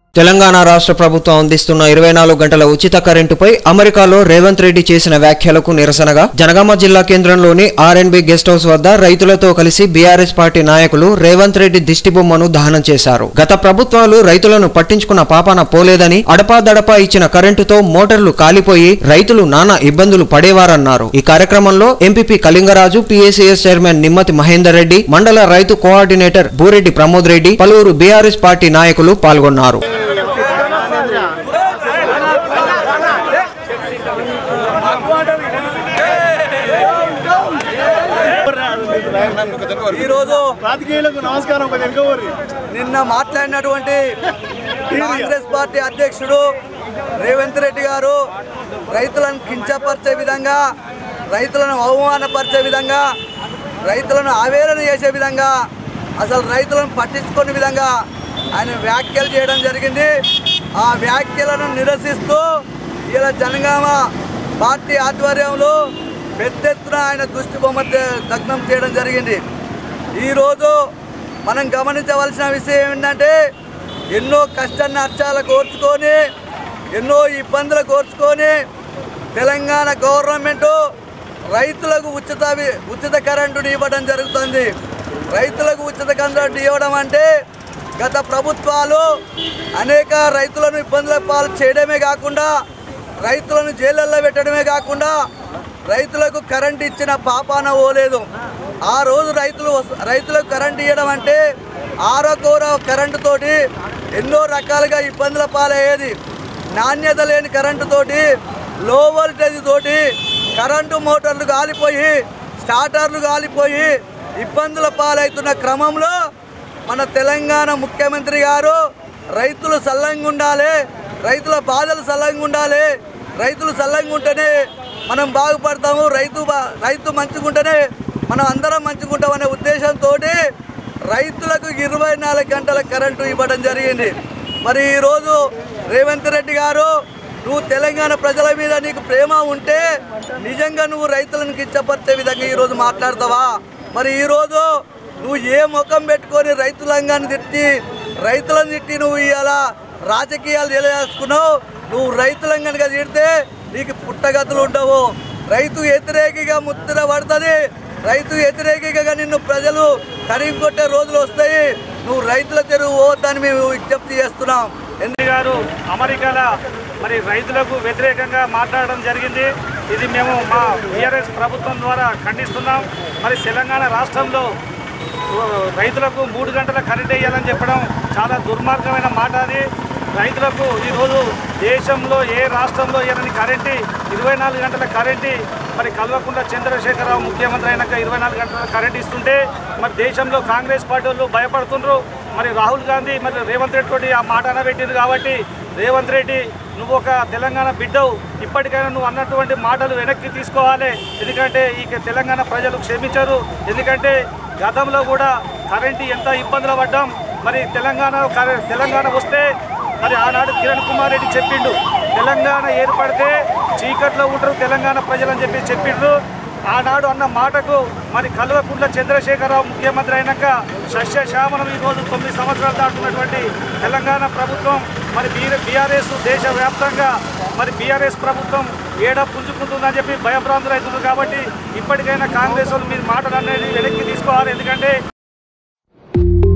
తెలంగాణ రాష్ట్ర ప్రభుత్వం అందిస్తున్న ఇరవై నాలుగు గంటల ఉచిత కరెంటుపై అమెరికాలో రేవంత్ రెడ్డి చేసిన వ్యాఖ్యలకు నిరసనగా జనగామ జిల్లా కేంద్రంలోని ఆర్ఎన్బి గెస్ట్ హౌస్ వద్ద రైతులతో కలిసి బీఆర్ఎస్ పార్టీ నాయకులు రేవంత్ రెడ్డి దిష్టిబొమ్మను దహనం చేశారు గత ప్రభుత్వాలు రైతులను పట్టించుకున్న పాపాన పోలేదని అడపాదడపా ఇచ్చిన కరెంటుతో మోటార్లు కాలిపోయి రైతులు నానా ఇబ్బందులు పడేవారన్నారు ఈ కార్యక్రమంలో MPP Kalingaraju PACS chairman Nimmathi Mahender Reddy మండల రైతు కోఆర్డినేటర్ బూరెడ్డి ప్రమోద్ రెడ్డి పలువురు బీఆర్ఎస్ పార్టీ నాయకులు పాల్గొన్నారు ఈరోజు రాజకీయాలకు నమస్కారం ఒక వెనుకబోరి నిన్న మాట్లాడినటువంటి కాంగ్రెస్ పార్టీ అధ్యక్షుడు రేవంత్ రెడ్డి గారు రైతులను కించపరిచే విధంగా రైతులను అవమానపరిచే విధంగా రైతులను ఆవేదన చేసే విధంగా అసలు రైతులను పట్టించుకునే విధంగా ఆయన వ్యాఖ్యలు చేయడం జరిగింది ఆ వ్యాఖ్యలను నిరసిస్తూ ఇలా జనగామ పార్టీ ఆధ్వర్యంలో పెద్ద ఎత్తున ఆయన దృష్టి బొమ్మ ద- దగ్నం చేయడం జరిగింది ఈరోజు మనం గమనించవలసిన విషయం ఏంటంటే ఎన్నో కష్ట నష్టాలు కోర్చుకొని ఎన్నో ఇబ్బందులు కోర్చుకొని తెలంగాణ గవర్నమెంట్ రైతులకు ఉచిత వి- ఉచిత కరెంటుని ఇవ్వడం జరుగుతుంది రైతులకు ఉచిత కరెంటు ఇవ్వడం అంటే గత ప్రభుత్వాలు అనేక రైతులను ఇబ్బందుల పాలు చేయడమే కాకుండా రైతులను జైళ్ళల్లో పెట్టడమే కాకుండా రైతులకు కరెంట్ ఇచ్చిన పాపాన పోలేదు ఆ రోజు రైతులు వస్- రైతులకు కరెంట్ ఇవ్వడం అంటే ఆరో కోర కరెంటు తోటి ఎన్నో రకాలుగా ఇబ్బందుల పాలయ్యేది నాణ్యత లేని కరెంటు తోటి లో వోల్టేజ్ తోటి కరెంటు మోటార్లు కాలిపోయి స్టార్టర్లు కాలిపోయి ఇబ్బందుల పాలవుతున్న క్రమంలో మన తెలంగాణ ముఖ్యమంత్రి గారు రైతులు సల్లంగా ఉండాలి రైతుల బాధలు సల్లంగా ఉండాలి రైతులు సల్లంగా ఉంటేనే మనం బాగుపడతాము రైతు బా- రైతు మంచిగుంటేనే మనం అందరం మంచిగుంటాం అనే ఉద్దేశంతో రైతులకు ఇరవై నాలుగు గంటల కరెంటు ఇవ్వడం జరిగింది మరి ఈరోజు రేవంత్ రెడ్డి గారు నువ్వు తెలంగాణ ప్రజల మీద నీకు ప్రేమ ఉంటే నిజంగా నువ్వు రైతులను కిచ్చపరిచే విధంగా ఈరోజు మాట్లాడతావా మరి ఈరోజు నువ్వు ఏ ముఖం పెట్టుకొని రైతులంగాన్ని తిట్టి రైతులను తిట్టి నువ్వు ఇవాళ రాజకీయాలు తెలియజేసుకున్నావు నువ్వు రైతులను కనుక తిడితే నీకు పుట్టగతులు ఉండవు రైతు వ్యతిరేకిగా ముద్ర పడుతుంది రైతు వ్యతిరేకిగా నిన్ను ప్రజలు కరిగి కొట్టే రోజులు వస్తాయి నువ్వు రైతుల తెరువు పోవద్దని మేము విజ్ఞప్తి చేస్తున్నాం ఎండి గారు అమెరికాలో మరి రైతులకు వ్యతిరేకంగా మాట్లాడడం జరిగింది ఇది మేము మా బీఆర్ఎస్ ప్రభుత్వం ద్వారా ఖండిస్తున్నాం మరి తెలంగాణ రాష్ట్రంలో ఓ, రైతులకు మూడు గంటల కరెంట్ వేయాలని చెప్పడం చాలా దుర్మార్గమైన మాట అది రైతులకు ఈరోజు దేశంలో ఏ రాష్ట్రంలో ఇవ్వని కరెంటు ఇరవై నాలుగు గంటల కరెంటు మరి కల్వకుంట్ల చంద్రశేఖరరావు ముఖ్యమంత్రి అయినాక ఇరవై నాలుగు గంటల కరెంట్ ఇస్తుంటే మరి దేశంలో కాంగ్రెస్ పార్టీ వాళ్ళు భయపడుతుండ్రు మరి రాహుల్ గాంధీ మరి రేవంత్ రెడ్డి తోటి ఆ మాట అనబెట్టింది కాబట్టి రేవంత్ రెడ్డి నువ్వు ఒక తెలంగాణ బిడ్డవు ఇప్పటికైనా నువ్వు అన్నటువంటి మాటలు వెనక్కి తీసుకోవాలి ఎందుకంటే ఈ తెలంగాణ ప్రజలు క్షమించరు ఎందుకంటే గతంలో కూడా కరెంటు ఎంత ఇబ్బందులు పడ్డాం మరి తెలంగాణ కరె- తెలంగాణ వస్తే మరి ఆనాడు కిరణ్ కుమార్ రెడ్డి చెప్పిండు తెలంగాణ ఏర్పడితే చీకట్లో ఉంటారు తెలంగాణ ప్రజలని చెప్పి చెప్పిండ్రు ఆనాడు అన్న మాటకు మరి కల్వకుంట్ల చంద్రశేఖరరావు ముఖ్యమంత్రి అయినాక సస్యశ్యామలం ఈరోజు తొమ్మిది సంవత్సరాలు దాటుతున్నటువంటి తెలంగాణ ప్రభుత్వం మరి బీఆర్ఎస్ దేశవ్యాప్తంగా మరి బీఆర్ఎస్ ప్రభుత్వం ఏడ పుంజుకుంటుందని చెప్పి భయభ్రాంతులు అవుతున్నారు కాబట్టి ఇప్పటికైనా కాంగ్రెస్ వాళ్ళు మీరు మాటలు అనేది వెనక్కి తీసుకోవాలి ఎందుకంటే